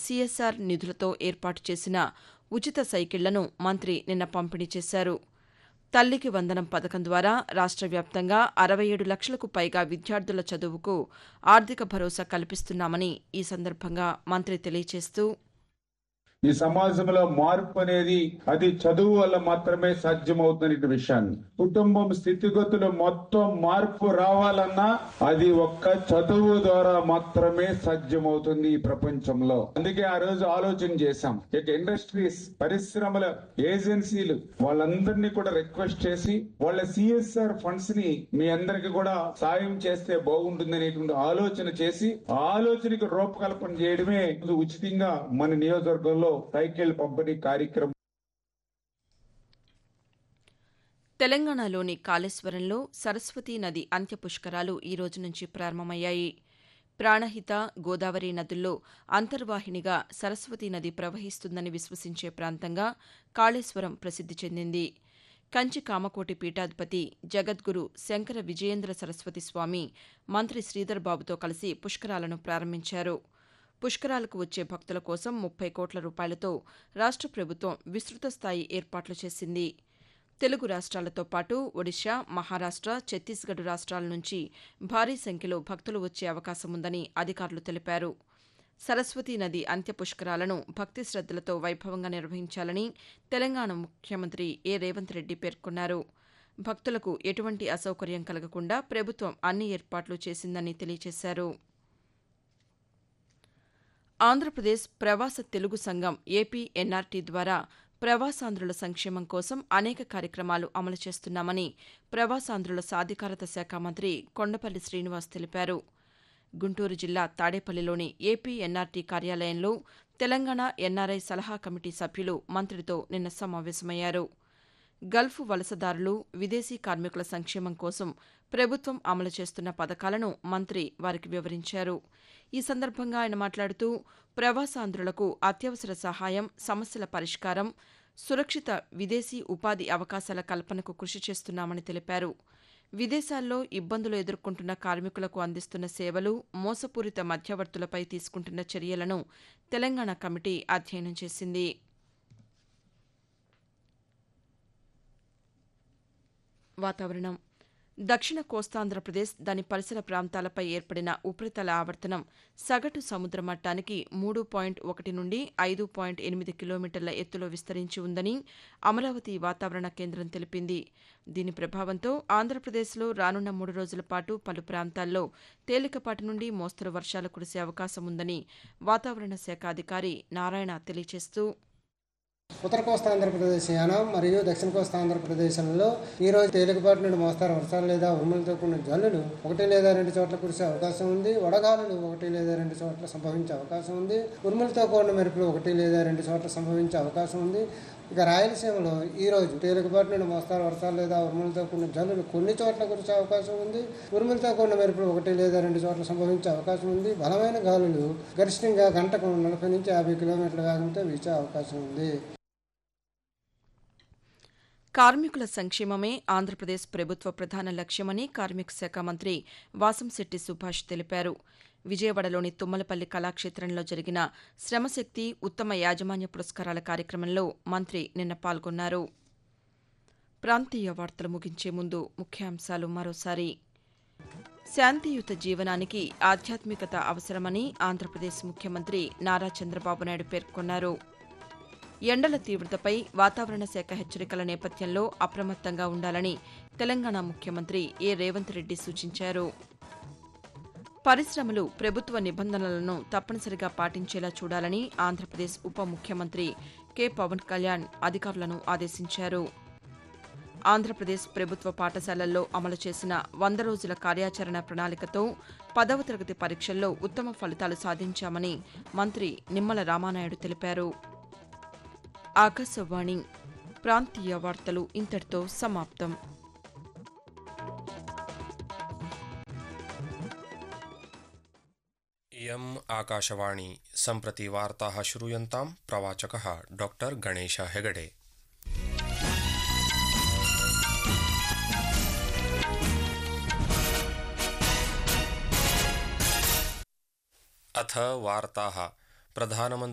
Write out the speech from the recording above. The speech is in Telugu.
సీఎస్ఆర్ నిధులతో ఏర్పాటు చేసిన ఉచిత సైకిళ్లను మంత్రి నిన్న పంపిణీ చేశారు తల్లికి వందనం పథకం ద్వారా రాష్ట్ర వ్యాప్తంగా అరవై ఏడు లక్షలకు పైగా విద్యార్థుల చదువుకు ఆర్థిక భరోసా కల్పిస్తున్నామని ఈ సందర్భంగా మంత్రి తెలియజేస్తూ ఈ సమాజంలో మార్పు అనేది అది చదువు వల్ల మాత్రమే సాధ్యమవుతున్న విషయాన్ని కుటుంబం స్థితిగతులు మొత్తం మార్పు రావాలన్నా అది ఒక్క చదువు ద్వారా మాత్రమే సాధ్యమవుతుంది ఈ ప్రపంచంలో అందుకే ఆ రోజు ఆలోచన చేశాం ఇక ఇండస్ట్రీస్ పరిశ్రమల ఏజెన్సీలు వాళ్ళందరినీ కూడా రిక్వెస్ట్ చేసి వాళ్ళ సిఎస్ఆర్ ఫండ్స్ ని మీ అందరికి కూడా సాయం చేస్తే బాగుంటుంది అనేటువంటి ఆలోచన చేసి ఆ ఆలోచనకు రూపకల్పన చేయడమే ఉచితంగా మన నియోజకవర్గంలో సైకిల్ పంపిణీ కార్యక్రమం తెలంగాణలోని కాళేశ్వరంలో సరస్వతీ నది అంత్య పుష్కరాలు ఈ రోజు నుంచి ప్రారంభమయ్యాయి ప్రాణహిత గోదావరి నదుల్లో అంతర్వాహినిగా సరస్వతీ నది ప్రవహిస్తుందని విశ్వసించే ప్రాంతంగా కాళేశ్వరం ప్రసిద్ది చెందింది కంచి కామకోటి పీఠాధిపతి జగద్గురు శంకర విజయేంద్ర సరస్వతి స్వామి మంత్రి శ్రీధర్ బాబుతో కలిసి పుష్కరాలను ప్రారంభించారు పుష్కరాలకు వచ్చే భక్తుల కోసం ముప్పై కోట్ల రూపాయలతో రాష్ట్ర ప్రభుత్వం విస్తృత స్థాయి ఏర్పాట్లు చేసింది తెలుగు రాష్ట్రాలతో పాటు ఒడిశా మహారాష్ట్ర ఛత్తీస్గఢ్ రాష్ట్రాల నుంచి భారీ సంఖ్యలో భక్తులు వచ్చే అవకాశం ఉందని అధికారులు తెలిపారు సరస్వతీ నది అంత్య పుష్కరాలను భక్తి శ్రద్దలతో వైభవంగా నిర్వహించాలని తెలంగాణ ముఖ్యమంత్రి ఏ రేవంత్ రెడ్డి పేర్కొన్నారు భక్తులకు ఎటువంటి అసౌకర్యం కలగకుండా ప్రభుత్వం అన్ని ఏర్పాట్లు చేసిందని తెలియజేశారు ఆంధ్రప్రదేశ్ ప్రవాస తెలుగు సంఘం ఏపీ ఎన్ఆర్టీ ద్వారా ప్రవాసాంధ్రుల సంక్షేమం కోసం అనేక కార్యక్రమాలు అమలు చేస్తున్నామని ప్రవాసాంధ్రుల సాధికారత శాఖ మంత్రి కొండపల్లి శ్రీనివాస్ తెలిపారు గుంటూరు జిల్లా తాడేపల్లిలోని ఏపీ ఎన్ఆర్టీ కార్యాలయంలో తెలంగాణ ఎన్ఆర్ఐ సలహా కమిటీ సభ్యులు మంత్రితో నిన్న సమావేశమయ్యారు గల్ఫ్ వలసదారులు విదేశీ కార్మికుల సంక్షేమం కోసం ప్రభుత్వం అమలు చేస్తున్న పథకాలను మంత్రి వారికి వివరించారు ఈ సందర్భంగా ఆయన మాట్లాడుతూ ప్రవాసాంధ్రులకు అత్యవసర సహాయం సమస్యల పరిష్కారం సురక్షిత విదేశీ ఉపాధి అవకాశాల కల్పనకు కృషి చేస్తున్నామని తెలిపారు విదేశాల్లో ఇబ్బందులు ఎదుర్కొంటున్న కార్మికులకు అందిస్తున్న సేవలు మోసపూరిత మధ్యవర్తులపై తీసుకుంటున్న చర్యలను తెలంగాణ కమిటీ అధ్యయనం చేసింది వాతావరణం దక్షిణ కోస్తాంధ్రప్రదేశ్ దాని పరిసర ప్రాంతాలపై ఏర్పడిన ఉపరితల ఆవర్తనం సగటు సముద్ర మట్టానికి మూడు పాయింట్ ఒకటి నుండి ఐదు పాయింట్ ఎనిమిది కిలోమీటర్ల ఎత్తులో విస్తరించి ఉందని అమరావతి వాతావరణ కేంద్రం తెలిపింది దీని ప్రభావంతో ఆంధ్రప్రదేశ్లో రానున్న మూడు రోజుల పాటు పలు ప్రాంతాల్లో తేలికపాటి నుండి మోస్తరు వర్షాలు కురిసే అవకాశం ఉందని వాతావరణ శాఖ అధికారి నారాయణ తెలియజేస్తూ ఉత్తర కోస్తా ఆంధ్రప్రదేశ్ యానం మరియు దక్షిణ కోస్తా ఆంధ్రప్రదేశ్లో ఈ రోజు తేలికపాటి నుండి మోస్తారు వర్షాలు లేదా ఉరుములతో కూడిన జల్లులు ఒకటి లేదా రెండు చోట్ల కురిసే అవకాశం ఉంది వడగాలులు ఒకటి లేదా రెండు చోట్ల సంభవించే అవకాశం ఉంది ఉరుములతో కూడిన మెరుపులు ఒకటి లేదా రెండు చోట్ల సంభవించే అవకాశం ఉంది ఇక రాయలసీమలో ఈ రోజు తేలికపాటి నుండి మోస్తారు వర్షాలు లేదా ఉరుములతో కూడిన జల్లులు కొన్ని చోట్ల కురిసే అవకాశం ఉంది ఉరుములతో కూడిన మెరుపులు ఒకటి లేదా రెండు చోట్ల సంభవించే అవకాశం ఉంది బలమైన గాలులు గరిష్టంగా గంటకు నలభై నుంచి యాభై కిలోమీటర్ల వేగంతో వీచే అవకాశం ఉంది కార్మికుల సంక్షేమమే ఆంధ్రప్రదేశ్ ప్రభుత్వ ప్రధాన లక్ష్యమని కార్మిక శాఖ మంత్రి వాసంశెట్టి సుభాష్ తెలిపారు విజయవాడలోని తుమ్మలపల్లి కళాక్షేత్రంలో జరిగిన శ్రమశక్తి ఉత్తమ యాజమాన్య పురస్కారాల కార్యక్రమంలో మంత్రి నిన్న పాల్గొన్నారు ప్రాంతీయ వార్తలు ముగించే ముందు ముఖ్యాంశాలు మరోసారి శాంతియుత జీవనానికి ఆధ్యాత్మికత అవసరమని ఆంధ్రప్రదేశ్ ముఖ్యమంత్రి నారా చంద్రబాబు నాయుడు పేర్కొన్నారు ఎండల తీవ్రతపై వాతావరణ శాఖ హెచ్చరికల నేపథ్యంలో అప్రమత్తంగా ఉండాలని తెలంగాణ ముఖ్యమంత్రి ఏ రేవంత్ రెడ్డి సూచించారు పరిశ్రమలు ప్రభుత్వ నిబంధనలను తప్పనిసరిగా పాటించేలా చూడాలని ఆంధ్రప్రదేశ్ ఉప ముఖ్యమంత్రి కె పవన్ కళ్యాణ్ అధికారులను ఆదేశించారు ఆంధ్రప్రదేశ్ ప్రభుత్వ పాఠశాలల్లో అమలు చేసిన వంద రోజుల కార్యాచరణ ప్రణాళికతో పదవ తరగతి పరీక్షల్లో ఉత్తమ ఫలితాలు సాధించామని మంత్రి నిమ్మల రామానాయుడు తెలిపారు ఆకాశవాణి ప్రాంతీయ వార్తలు ఇంతటితో సమాప్తం इयम् आकाशवाणी सम्प्रति वार्ताः श्रूयन्तां प्रवाचकः डॉक्टर् गणेश हेगडे अथ वार्ताः प्रधानमन्त्री